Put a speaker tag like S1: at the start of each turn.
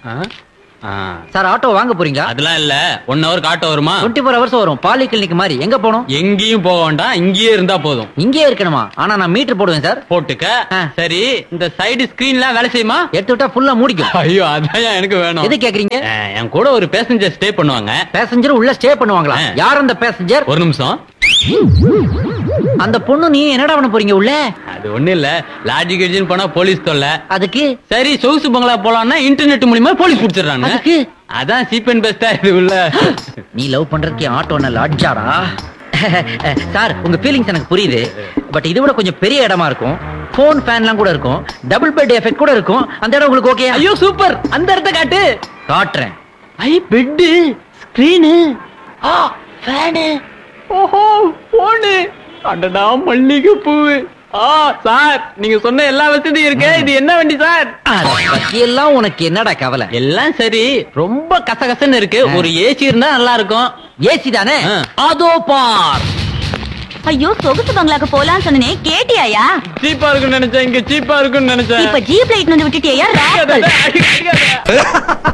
S1: ஆ? ஆ.
S2: Sir auto வாங்க போறீங்களா
S1: அதெல்லாம் இல்ல ஒன் ஹவர் ஆட்டோ வருமா
S2: டுவெண்ட்டி ஃபோர் ஹவர்ஸ் வரும் பாலி கிளினிக் மாதிரி எங்க போகணும்
S1: எங்கேயும் போக வேண்டாம் இங்கேயே இருந்தா போதும்
S2: இங்கேயே இருக்கணுமா ஆனா நான் மீட்டர் போடுவேன் சார்
S1: போட்டுக்க
S2: ஆ.
S1: சரி இந்த சைடு ஸ்கிரீன்லாம் வேலை செய்யுமா
S2: எடுத்து விட்டா ஃபுல்லா மூடிக்கும்
S1: ஐயோ அதான் எனக்கு வேணும்
S2: எது கேக்குறீங்க
S1: ஆ, என் கூட ஒரு பேசஞ்சர் ஸ்டே பண்ணுவாங்க
S2: பேசஞ்சர் உள்ள ஸ்டே பண்ணுவாங்களா
S1: ஆ.
S2: யார் அந்த பேசஞ்சர்
S1: ஒரு நிமிஷம்
S2: அந்த பொண்ணு நீ என்னடா பண்ண போறீங்க உள்ள
S1: அது ஒண்ணு இல்ல லாஜிக் எட்ஜின்னு போனா போலீஸ் தொல்லை
S2: அதுக்கு
S1: சரி சொகுசு பங்களா போலாம்னா இன்டர்நெட் மூலியமா போலீஸ் புடிச்சிடுறாங்க
S2: அதுக்கு
S1: அதான் சீப் அண்ட் பெஸ்டா இது உள்ள
S2: நீ லவ் பண்றதுக்கு ஆட்டோ நல்ல அட்ஜாரா சார் உங்க ஃபீலிங்ஸ் எனக்கு புரியுது பட் இது விட கொஞ்சம் பெரிய இடமா இருக்கும் ஃபோன் ஃபேன்லாம் கூட இருக்கும் டபுள் பெட் எஃபெக்ட் கூட இருக்கும் அந்த இடம் உங்களுக்கு ஓகே
S1: ஐயோ சூப்பர் அந்த இடத்த காட்டு
S2: காட்டுறேன்
S1: ஐ பெட்டு ஸ்கிரீனு ஆ ஃபேனு ஓஹோ போனு அடடா மல்லிகை பூவு ஆ சார் நீங்க சொன்ன எல்லா வசதியும் இருக்கு இது என்ன வண்டி சார்
S2: அத பத்தி எல்லாம் உனக்கு என்னடா கவலை
S1: எல்லாம் சரி ரொம்ப கசகசன்னு இருக்கு ஒரு ஏசி இருந்தா நல்லா இருக்கும்
S2: ஏசி தானே
S1: ஆ.
S2: அதோ பார்
S3: ஐயோ சொகுசு பங்களாக்கு போலான்னு சொன்னனே கேட்டியாயா
S1: சீப்பா இருக்கும்னு நினைச்சேன் இங்க சீப்பா இருக்கும்னு நினைச்சேன்
S3: இப்ப ஜீப்ல இட்டு வந்து விட்டுட்டியா
S1: அடிக்காத, அடிக்காத.